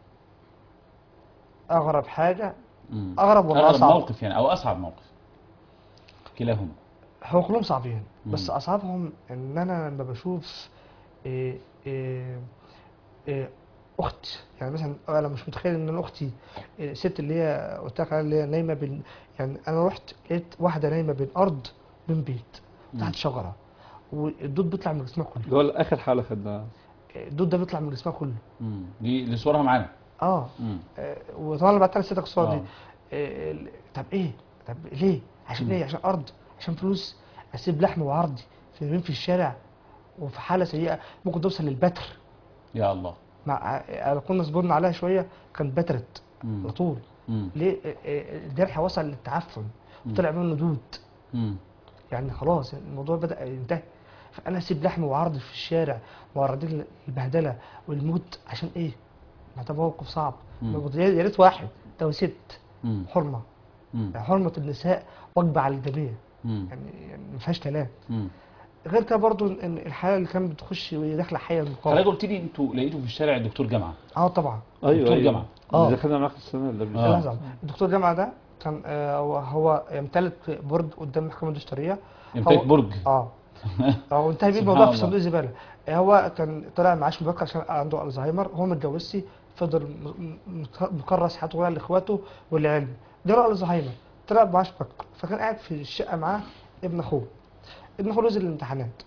اغرب حاجه مم. اغرب ولا اغرب اصعب موقف يعني او اصعب موقف كلاهما هو كلهم صعبين بس مم. اصعبهم ان انا لما بشوف إيه إيه إيه اخت يعني مثلا انا مش متخيل ان انا اختي إيه ست اللي هي قلت لك عليها اللي هي نايمه بين يعني انا رحت لقيت واحده نايمه بين ارض بين بيت تحت شجره والدود بيطلع من جسمها كله اللي هو اخر حاله خدناها الدود ده بيطلع من جسمها كله مم. دي اللي صورها معانا اه مم. آه، وطبعا انا بعتها لستك الصوره آه. دي آه، ال- طب ايه طب ليه عشان مم. ايه عشان ارض عشان فلوس اسيب لحم وعرضي في مين في الشارع وفي حاله سيئه ممكن توصل للبتر يا الله مع آه، كنا صبرنا عليها شويه كانت بترت مم. على طول مم. ليه آه، آه، الجرح وصل للتعفن مم. وطلع منه دود مم. يعني خلاص الموضوع بدا ينتهي فانا اسيب لحم وعرضي في الشارع وعرضي البهدله والموت عشان ايه؟ ما ده موقف صعب مم. يا ريت واحد لو ست مم. حرمه مم. حرمه النساء واجبه على الجميع مم. يعني يعني ما فيهاش كلام مم. غير كده برضو ان الحاله اللي كانت بتخش وهي داخله حيه حضرتك المقاومه قلت لي انتوا لقيتوا في الشارع الدكتور جامعه اه طبعا ايوه دكتور ايوه جامعة. آه. اللي دخلنا معاك السنه اللي قبل آه. لحظه الدكتور جامعه ده كان آه هو هو يمتلك برج قدام المحكمه الدستوريه يمتلك هو- برج اه اه وانتهى بيه سبحان الموضوع في الله. صندوق الزباله آه، هو كان طلع معاش مبكر عشان عنده الزهايمر هو ما اتجوزش فضل م- م- مكرس حياته كلها لاخواته والعلم جرى الزهايمر طلع معاش مبكر فكان قاعد في الشقه معاه ابن اخوه ابن اخوه نزل الامتحانات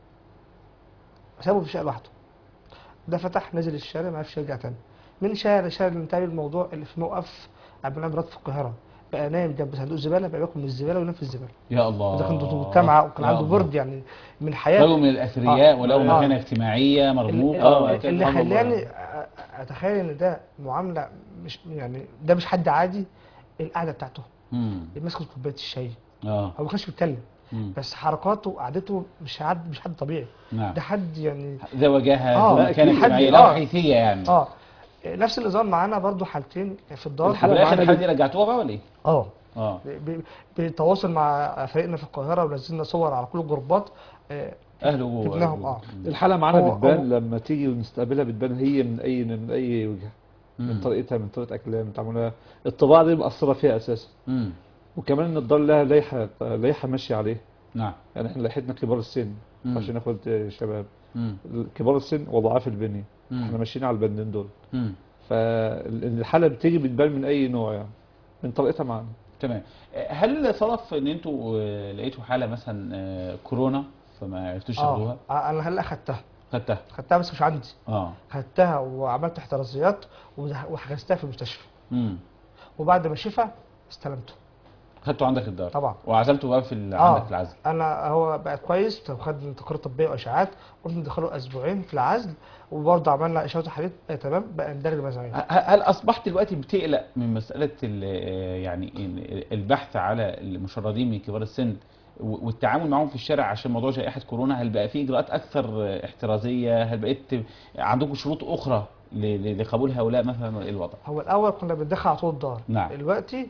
سابه في الشقه لوحده ده فتح نزل الشارع ما عرفش يرجع تاني من شارع شارع اللي انتهى الموضوع اللي في موقف عبد المنعم مراد في القاهره بقى نايم جنب صندوق الزباله بقى بياكل من الزباله وينام في الزباله يا الله ده كان دكتور جامعه وكان يا عنده الله. برد يعني من حياه رجل من الاثرياء آه. وله آه. مكانه اجتماعيه اللي, مرموقه اللي, وكان اللي سبحان الله. خلاني أ- اتخيل ان ده معامله مش يعني ده مش حد عادي القعده بتاعته مم. ماسك كوبايه الشاي اه هو ما كانش بيتكلم مم. بس حركاته وقعدته مش حد مش حد طبيعي نعم ده حد يعني ذا وجاهه آه، ذو مكانه أكيد. اجتماعيه حد- له آه. حيثيه يعني اه نفس النظام معانا برضو حالتين في الدار وفي الاخر معانا الحاله دي رجعتوها بقى ولا ايه؟ اه اه ب- ب- بالتواصل مع فريقنا في القاهره ونزلنا صور على كل الجروبات آه، اهله جبناهم اه الحاله معانا هو- بتبان لما تيجي ونستقبلها بتبان هي من اي من اي وجهه من مم. طريقتها من طريقه اكلها من تعاملها الطباع دي مأثره فيها اساسا مم. وكمان ان الدار لها لائحه لائحه ماشيه عليه نعم يعني احنا لائحتنا كبار السن مم. عشان ناخد شباب مم. كبار السن وضعاف البنيه مم. احنا ماشيين على البندين دول مم. فالحاله بتيجي بتبان من اي نوع يعني من طريقتها معانا تمام هل صدف ان انتوا آه، لقيتوا حاله مثلا آه، كورونا فما عرفتوش تاخدوها؟ اه انا هلا اخدتها خدتها خدتها بس مش عندي اه خدتها وعملت احترازيات وده- وحجزتها في المستشفى امم وبعد ما شفى استلمته خدته عندك الدار طبعا. وعزلته بقى في ال- اه عندك في العزل انا هو بقى كويس خد تقارير طبيه واشعاعات قلت ندخله اسبوعين في العزل وبرضه عملنا اشعه وتحاليل بقى تمام بقى ندرج مزايا ه- هل اصبحت دلوقتي بتقلق من مساله ال- يعني ال- البحث على المشردين من كبار السن و- والتعامل معهم في الشارع عشان موضوع جائحه كورونا هل بقى في اجراءات اكثر احترازيه هل بقيت عندكم شروط اخرى ل- ل- لقبول هؤلاء مثلا إيه الوضع هو الاول كنا بندخل على طول الدار نعم. دلوقتي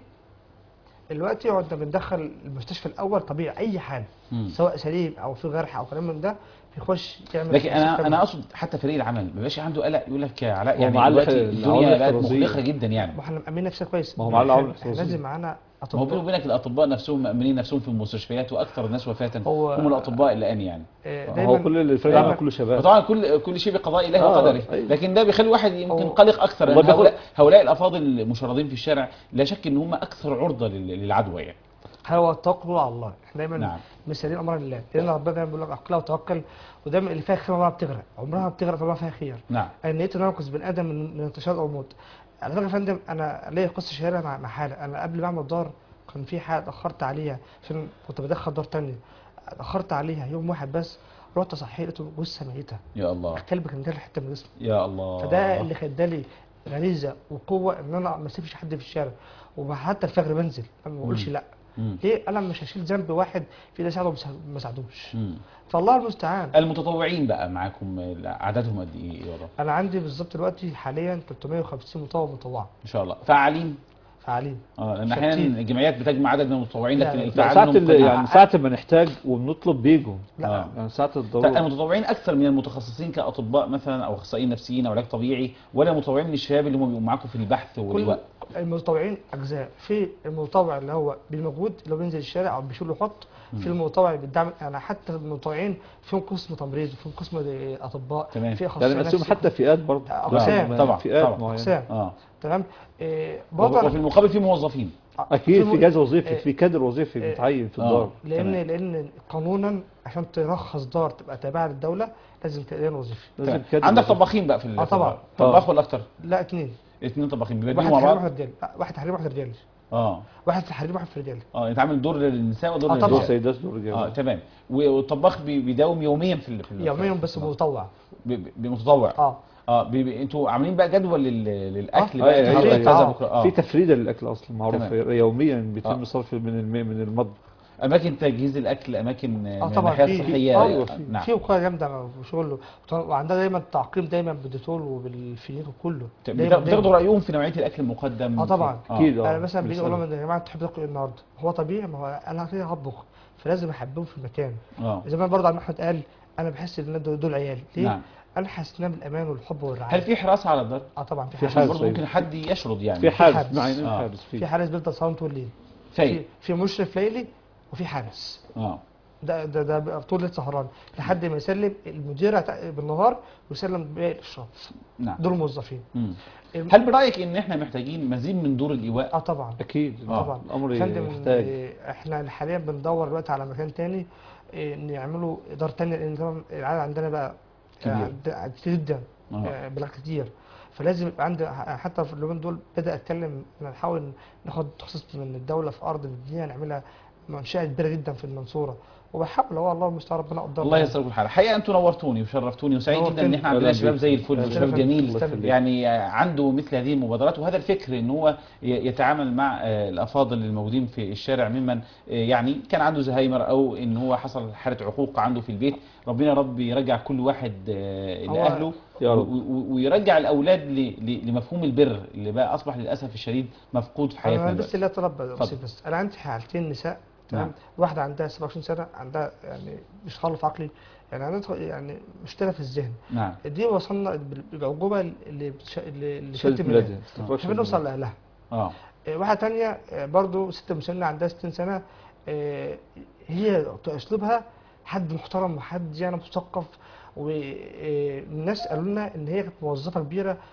دلوقتي قعدنا بندخل المستشفى الاول طبيعي اي حاله مم. سواء سليم او في جرح او كلام من ده بيخش يعمل لكن انا سيستم. انا اقصد حتى فريق العمل ما بيبقاش عنده قلق يقول لك يا علاء هو يعني مع دلوقتي الح- الدنيا العوامل بقت الاحترازية. مغلقه جدا يعني ما احنا مأمنين نفسنا كويس ما هو مع العوامل إحنا- احنا الاحترازية. لازم معانا ما هو بيني اطباء وبينك الاطباء نفسهم مأمنين نفسهم في المستشفيات واكثر الناس وفاه هو- هم الاطباء الان يعني آه، هو دايما كل الفريق دايما- العمل كله شباب وطبعا كل كل شيء بقضاء الله آه، وقدره أيوة. لكن ده بيخلي الواحد يمكن هو- قلق اكثر والله لأن بياخد- هؤلاء هؤلاء الافاضل المشردين في الشارع لا شك ان هم اكثر عرضه لل- للعدوى يعني هو التوكل على الله احنا دايما نعم. مسالين امر لله لان ربنا دايما بيقول لك اقلها وتوكل ودايما اللي فيها خير عمرها ما بتغرق عمرها ما بتغرق طالما فيها خير نعم انا نيت ان انا انقذ بني ادم من من انتشار او موت على فكره يا فندم انا ليا قصه شهيره مع مع حاله انا قبل ما اعمل دار كان في حاله اتاخرت عليها عشان كنت بدخل دار تانية اتاخرت عليها يوم واحد بس رحت اصحيه لقيته جثه ميته يا الله الكلب كان جاي حته من جسمه يا الله فده اللي خدالي غريزه وقوه ان انا ما اسيبش حد في الشارع وحتى الفجر بنزل أنا ما بقولش لا مم. ليه انا مش هشيل ذنب واحد في ده ساعده وما ساعد- ما ساعدوش مم. فالله المستعان المتطوعين بقى معاكم عددهم قد ايه يا وضع انا عندي بالظبط دلوقتي حاليا 350 مطوع مطوعه ان شاء الله فعالين فعالين اه لان شاكين. احيانا الجمعيات بتجمع عدد من المتطوعين لا، لكن لا. لا، الفعال ساعة منهم ال- قليل. يعني ساعة ما نحتاج وبنطلب بيجوا لا آه. يعني ساعة الضرورة المتطوعين اكثر من المتخصصين كاطباء مثلا او اخصائيين نفسيين او علاج طبيعي ولا متطوعين من الشباب اللي هم بيبقوا معاكم في البحث كل والوقت المتطوعين اجزاء في المتطوع اللي هو بالمجهود اللي هو بينزل الشارع او بيشيل ويحط في المتطوع بالدعم انا حتى المتطوعين فيهم قسم تمريض وفيهم قسم اطباء تمام. في اخصائي يعني مقسوم نفسي. حتى فئات برضه أقسام. نعم، طبعا، فئات طبعا. معينة اقسام اه تمام إيه وفي برضه المقابل في موظفين اكيد في جهاز وظيفي إيه، في كادر وظيفي إيه، متعين في آه. الدار لان تمام. لان قانونا عشان ترخص دار تبقى تابعه للدوله لازم تقرير وظيفي لازم تمام. كادر عندك وظيفي. طباخين بقى في ال- آه، في طبعا. الدار. طباخ ولا اكتر لا اثنين اثنين طباخين واحد بيبقوا مع تحرير بعض واحد رجالي لا، واحد تحرير واحد رجالي اه واحد تحرير واحد في رجالي اه يتعمل دور للنساء ودور آه، طبعا. دور للرجال سيدات دور رجال اه تمام والطباخ بي- بيداوم يوميا في ال- في ال- يوميا في- بس في- متطوع ب- ب- بمتطوع اه اه بي- بي- انتوا عاملين بقى جدول لل- للاكل آه، بقى أيوة، النهارده أيوة. كذا آه. بكره اه في تفريده للاكل اصلا معروف تمام. يوميا آه. بيتم صرف من الم- من المطبخ اماكن تجهيز الاكل اماكن اه من طبعا الناحيه في الصحيه آه، أيوة، في. نعم في وقايه جامده في شغله وعندها دايما تعقيم دايما بالديتول وبالفينيك وكله دايما- بتاخدوا دايما. رايهم في نوعيه الاكل المقدم اه طبعا. آه. اكيد اه انا مثلا بيجي اقول بنسأله. لهم يا جماعه تحب تاكل ايه النهارده هو طبيعي ما هو انا كده هطبخ فلازم احبهم في المكان اه زي ما برضه عم احمد قال انا بحس ان دول دول عيال ليه؟ نعم انا حاسس بالامان والحب والرعايه هل في حراسه على الدار؟ اه طبعا في في حارس عشان حارس برضه أيوة. ممكن حد يشرد يعني في حارس حارس. معين آه. حارس في فيه حارس بيفضل صايم طول الليل في فايق في مشرف ليلي وفي حارس اه ده ده ده بيبقى طول الليل سهران لحد ما يسلم المدير هت- بالنهار ويسلم باقي الاشراف نعم دول موظفين مم. الم- هل برايك ان احنا محتاجين مزيد من دور الايواء؟ اه طبعا اكيد آه. طبعا الامر فندم يحتاج آه، احنا حاليا بندور دلوقتي على مكان تاني آه، نعمله اداره تانية لان طبعا العدد عندنا بقى كبير. آه، عد- كتير جدا آه. آه، بلا كتير فلازم يبقى عندي حتى في اليومين دول بدا اتكلم ان نحاول ناخد تخصيص من الدوله في ارض الدنيا نعملها منشاه كبيره جدا في المنصوره وبحاول هو الله المستعان ربنا قدامنا الله يسر كل حال الحقيقه انتوا نورتوني وشرفتوني وسعيد جدا ان نورتني. احنا عندنا أهلا شباب بيك. زي الفل أهلا وشباب بيك. جميل الله يخليك. يعني عنده مثل هذه المبادرات وهذا الفكر ان هو ي- يتعامل مع آه، الافاضل الموجودين في الشارع ممن آه، يعني كان عنده زهايمر او ان هو حصل حاله عقوق عنده في البيت ربنا رب يرجع كل واحد آه، هو- لاهله يا رب. و- و- ويرجع الاولاد ل- ل- لمفهوم البر اللي بقى اصبح للاسف الشديد مفقود في حياتنا انا بس دلوقتي. لا طلب اتفضل. بسيط بس انا عندي حالتين نساء تمام نعم. واحده عندها 27 سنه عندها يعني مش تخلف عقلي يعني عندها يعني مشكله في الذهن نعم دي وصلنا بال- بالعقوبه اللي بتش... اللي اللي شهادة شهادة ميلادها ميلاد استفراغ عشان نوصل لاهلها اه آه، واحده تانية آه، برضو ست مسنه عندها 60 سنه آه، هي اسلوبها حد محترم وحد يعني مثقف والناس قالوا لنا ان هي كانت موظفه كبيره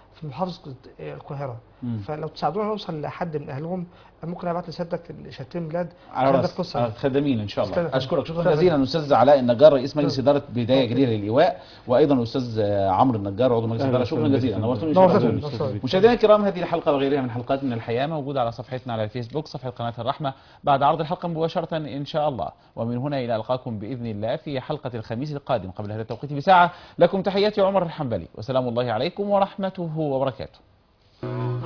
في محافظه القاهره مم. فلو تساعدونا نوصل لحد من اهلهم ممكن ابعت لسيادتك شهادتين ميلاد على عندك راس قصة. على خدامين ان شاء الله تسلم. اشكرك شكرا تسلم. جزيلا استاذ علاء النجار رئيس مجلس تسلم. اداره بدايه جديده للايواء وايضا الاستاذ آه، عمرو النجار عضو مجلس أهلا الاداره شكرا وسهلا جزيلا بك. نورتوني إن شاء الله. نورتوني. أستاذ بك. مشاهدينا الكرام هذه الحلقه وغيرها من حلقات من الحياه موجوده على صفحتنا على الفيسبوك صفحه قناه الرحمه بعد عرض الحلقه مباشره ان شاء الله ومن هنا الى القاكم باذن الله في حلقه الخميس القادم قبل هذا التوقيت بساعه لكم تحياتي عمر الحنبلي وسلام الله عليكم ورحمته وبركاته